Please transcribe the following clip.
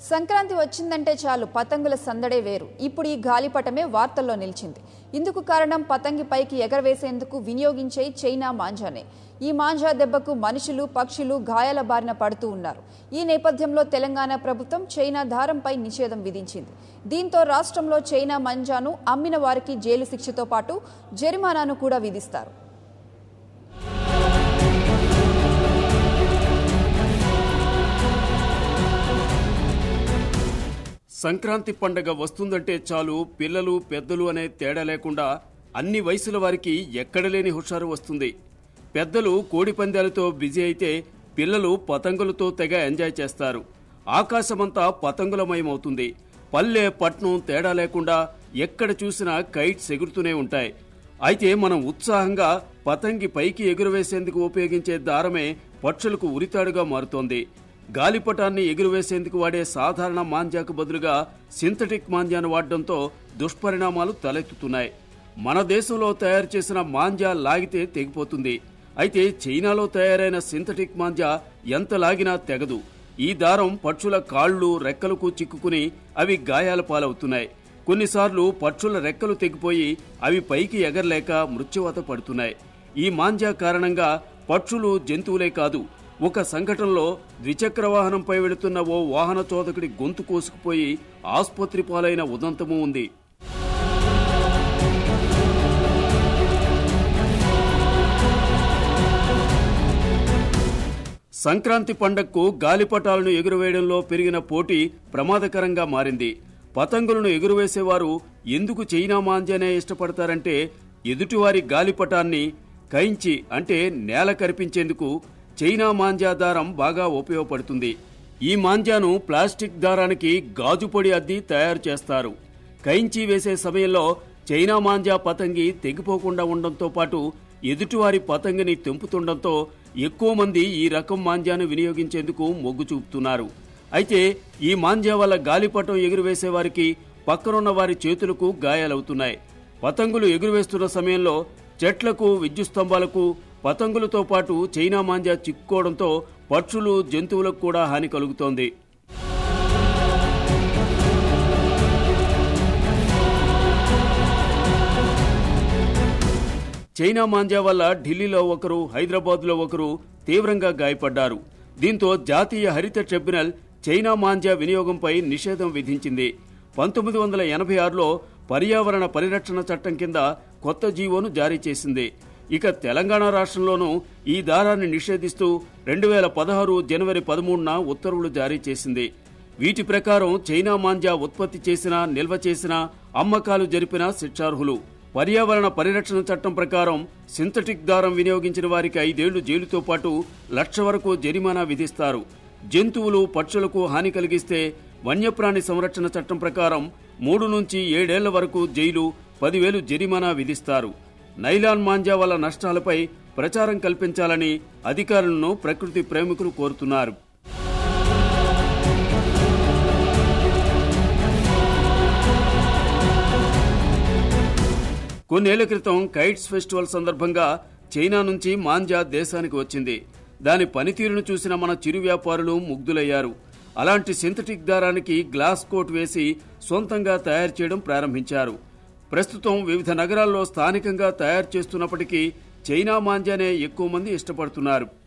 సంక్రాంతి వచ్చిందంటే చాలు పతంగుల సందడే వేరు ఇప్పుడు ఈ గాలిపటమే వార్తల్లో నిలిచింది ఇందుకు కారణం పతంగి పైకి ఎగరవేసేందుకు వినియోగించే చైనా మాంజానే ఈ మాంజా దెబ్బకు మనుషులు పక్షులు గాయాల బారిన పడుతూ ఉన్నారు ఈ నేపథ్యంలో తెలంగాణ ప్రభుత్వం చైనా దారంపై నిషేధం విధించింది దీంతో రాష్ట్రంలో చైనా మాంజాను అమ్మిన వారికి జైలు శిక్షతో పాటు జరిమానాను కూడా విధిస్తారు సంక్రాంతి పండగ వస్తుందంటే చాలు పిల్లలు పెద్దలు అనే తేడా లేకుండా అన్ని వయసుల వారికి ఎక్కడలేని హుషారు వస్తుంది పెద్దలు కోడి పందాలతో బిజీ అయితే పిల్లలు పతంగులతో తెగ ఎంజాయ్ చేస్తారు ఆకాశమంతా పతంగులమయమవుతుంది పల్లె పట్నం తేడా లేకుండా ఎక్కడ చూసినా కైట్స్ ఎగురుతూనే ఉంటాయి అయితే మనం ఉత్సాహంగా పతంగి పైకి ఎగురవేసేందుకు ఉపయోగించే దారమే పక్షులకు ఉరితాడుగా మారుతోంది గాలిపటాన్ని ఎగురవేసేందుకు వాడే సాధారణ మాంజాకు బదులుగా సింథటిక్ మాంజాను వాడడంతో దుష్పరిణామాలు తలెత్తుతున్నాయి మన దేశంలో తయారు చేసిన మాంజా లాగితే తెగిపోతుంది అయితే చైనాలో తయారైన సింథటిక్ మాంజా ఎంత లాగినా తెగదు ఈ దారం పక్షుల కాళ్ళు రెక్కలకు చిక్కుకుని అవి గాయాల పాలవుతున్నాయి కొన్నిసార్లు పక్షుల రెక్కలు తెగిపోయి అవి పైకి ఎగరలేక మృత్యువాత పడుతున్నాయి ఈ మాంజా కారణంగా పక్షులు జంతువులే కాదు ఒక సంఘటనలో ద్విచక్ర వాహనంపై వెళుతున్న ఓ వాహన చోదకుడి గొంతు కోసుకుపోయి ఆసుపత్రి పాలైన ఉదంతము ఉంది సంక్రాంతి పండగకు గాలిపటాలను ఎగురవేయడంలో పెరిగిన పోటీ ప్రమాదకరంగా మారింది పతంగులను ఎగురవేసేవారు ఎందుకు చైనా మాంజానే ఇష్టపడతారంటే ఎదుటివారి గాలిపటాన్ని కయించి అంటే నేల కరిపించేందుకు చైనా మాంజా దారం బాగా ఉపయోగపడుతుంది ఈ మాంజాను ప్లాస్టిక్ దారానికి గాజు పొడి అద్ది తయారు చేస్తారు కయించి వేసే సమయంలో చైనా మాంజా పతంగి తెగిపోకుండా ఉండడంతో పాటు ఎదుటివారి పతంగిని తెంపుతుండటంతో ఎక్కువ మంది ఈ రకం మాంజాను వినియోగించేందుకు మొగ్గు చూపుతున్నారు అయితే ఈ మాంజా వల్ల గాలిపటం ఎగురవేసే వారికి పక్కనున్న వారి చేతులకు గాయాలవుతున్నాయి పతంగులు ఎగురవేస్తున్న సమయంలో చెట్లకు విద్యుత్ స్తంభాలకు పతంగులతో పాటు చైనా మాంజా చిక్కుకోవడంతో పక్షులు జంతువులకు కూడా హాని కలుగుతోంది చైనా మాంజా వల్ల ఢిల్లీలో ఒకరు హైదరాబాద్లో ఒకరు తీవ్రంగా గాయపడ్డారు దీంతో జాతీయ హరిత ట్రిబ్యునల్ చైనా మాంజా వినియోగంపై నిషేధం విధించింది పంతొమ్మిది వందల ఎనభై ఆరులో పర్యావరణ పరిరక్షణ చట్టం కింద కొత్త జీవోను జారీ చేసింది ఇక తెలంగాణ రాష్ట్రంలోనూ ఈ దారాన్ని నిషేధిస్తూ రెండు వేల పదహారు జనవరి పదమూడున ఉత్తర్వులు జారీ చేసింది వీటి ప్రకారం చైనా మాంజా ఉత్పత్తి చేసిన నిల్వ చేసిన అమ్మకాలు జరిపిన శిక్షార్హులు పర్యావరణ పరిరక్షణ చట్టం ప్రకారం సింథటిక్ దారం వినియోగించిన వారికి ఐదేళ్లు జైలుతో పాటు లక్ష వరకు జరిమానా విధిస్తారు జంతువులు పక్షులకు హాని కలిగిస్తే వన్యప్రాణి సంరక్షణ చట్టం ప్రకారం మూడు నుంచి ఏడేళ్ల వరకు జైలు పదివేలు జరిమానా విధిస్తారు నైలాన్ మాంజా వల్ల నష్టాలపై ప్రచారం కల్పించాలని అధికారులను ప్రకృతి ప్రేమికులు కోరుతున్నారు కొన్నేళ్ల క్రితం కైట్స్ ఫెస్టివల్ సందర్భంగా చైనా నుంచి మాంజా దేశానికి వచ్చింది దాని పనితీరును చూసిన మన చిరు వ్యాపారులు ముగ్ధులయ్యారు అలాంటి సింథటిక్ దారానికి గ్లాస్ కోట్ వేసి సొంతంగా తయారు చేయడం ప్రారంభించారు ప్రస్తుతం వివిధ నగరాల్లో స్థానికంగా తయారు చేస్తున్నప్పటికీ చైనా మాంజానే ఎక్కువ మంది ఇష్టపడుతున్నారు